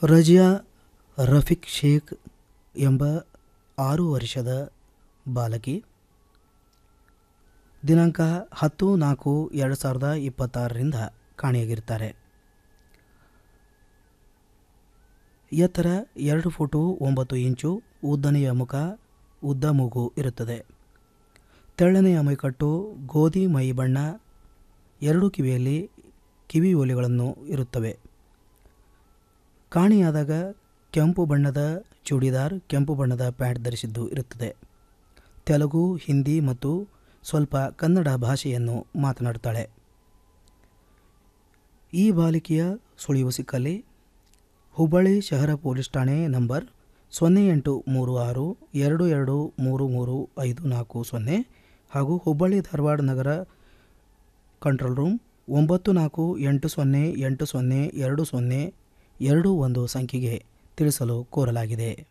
ರಜಿಯಾ ರಫೀಕ್ ಶೇಖ್ ಎಂಬ ಆರು ವರ್ಷದ ಬಾಲಕಿ ದಿನಾಂಕ ಹತ್ತು ನಾಲ್ಕು ಎರಡು ಸಾವಿರದ ಇಪ್ಪತ್ತಾರರಿಂದ ಕಾಣೆಯಾಗಿರ್ತಾರೆ ಎತ್ತರ ಎರಡು ಫುಟು ಒಂಬತ್ತು ಇಂಚು ಉದ್ದನೆಯ ಮುಖ ಉದ್ದ ಮೂಗು ಇರುತ್ತದೆ ತೆಳ್ಳನೆಯ ಮೈಕಟ್ಟು ಗೋಧಿ ಮೈ ಬಣ್ಣ ಎರಡು ಕಿವಿಯಲ್ಲಿ ಕಿವಿ ಓಲೆಗಳನ್ನು ಇರುತ್ತವೆ ಕಾಣೆಯಾದಾಗ ಕೆಂಪು ಬಣ್ಣದ ಚೂಡಿದಾರ್ ಕೆಂಪು ಬಣ್ಣದ ಪ್ಯಾಂಟ್ ಧರಿಸಿದ್ದು ಇರುತ್ತದೆ ತೆಲುಗು ಹಿಂದಿ ಮತ್ತು ಸ್ವಲ್ಪ ಕನ್ನಡ ಭಾಷೆಯನ್ನು ಮಾತನಾಡುತ್ತಾಳೆ ಈ ಬಾಲಿಕೆಯ ಸುಳಿವು ಸಿಕ್ಕಲ್ಲಿ ಹುಬ್ಬಳ್ಳಿ ಶಹರ ಪೊಲೀಸ್ ಠಾಣೆ ನಂಬರ್ ಸೊನ್ನೆ ಎಂಟು ಮೂರು ಆರು ಎರಡು ಎರಡು ಮೂರು ಮೂರು ಐದು ನಾಲ್ಕು ಸೊನ್ನೆ ಹಾಗೂ ಹುಬ್ಬಳ್ಳಿ ಧಾರವಾಡ ನಗರ ಕಂಟ್ರೋಲ್ ರೂಮ್ ಒಂಬತ್ತು ನಾಲ್ಕು ಎಂಟು ಸೊನ್ನೆ ಎಂಟು ಸೊನ್ನೆ ಎರಡು ಸೊನ್ನೆ ಎರಡು ಒಂದು ಸಂಖ್ಯೆಗೆ ತಿಳಿಸಲು ಕೋರಲಾಗಿದೆ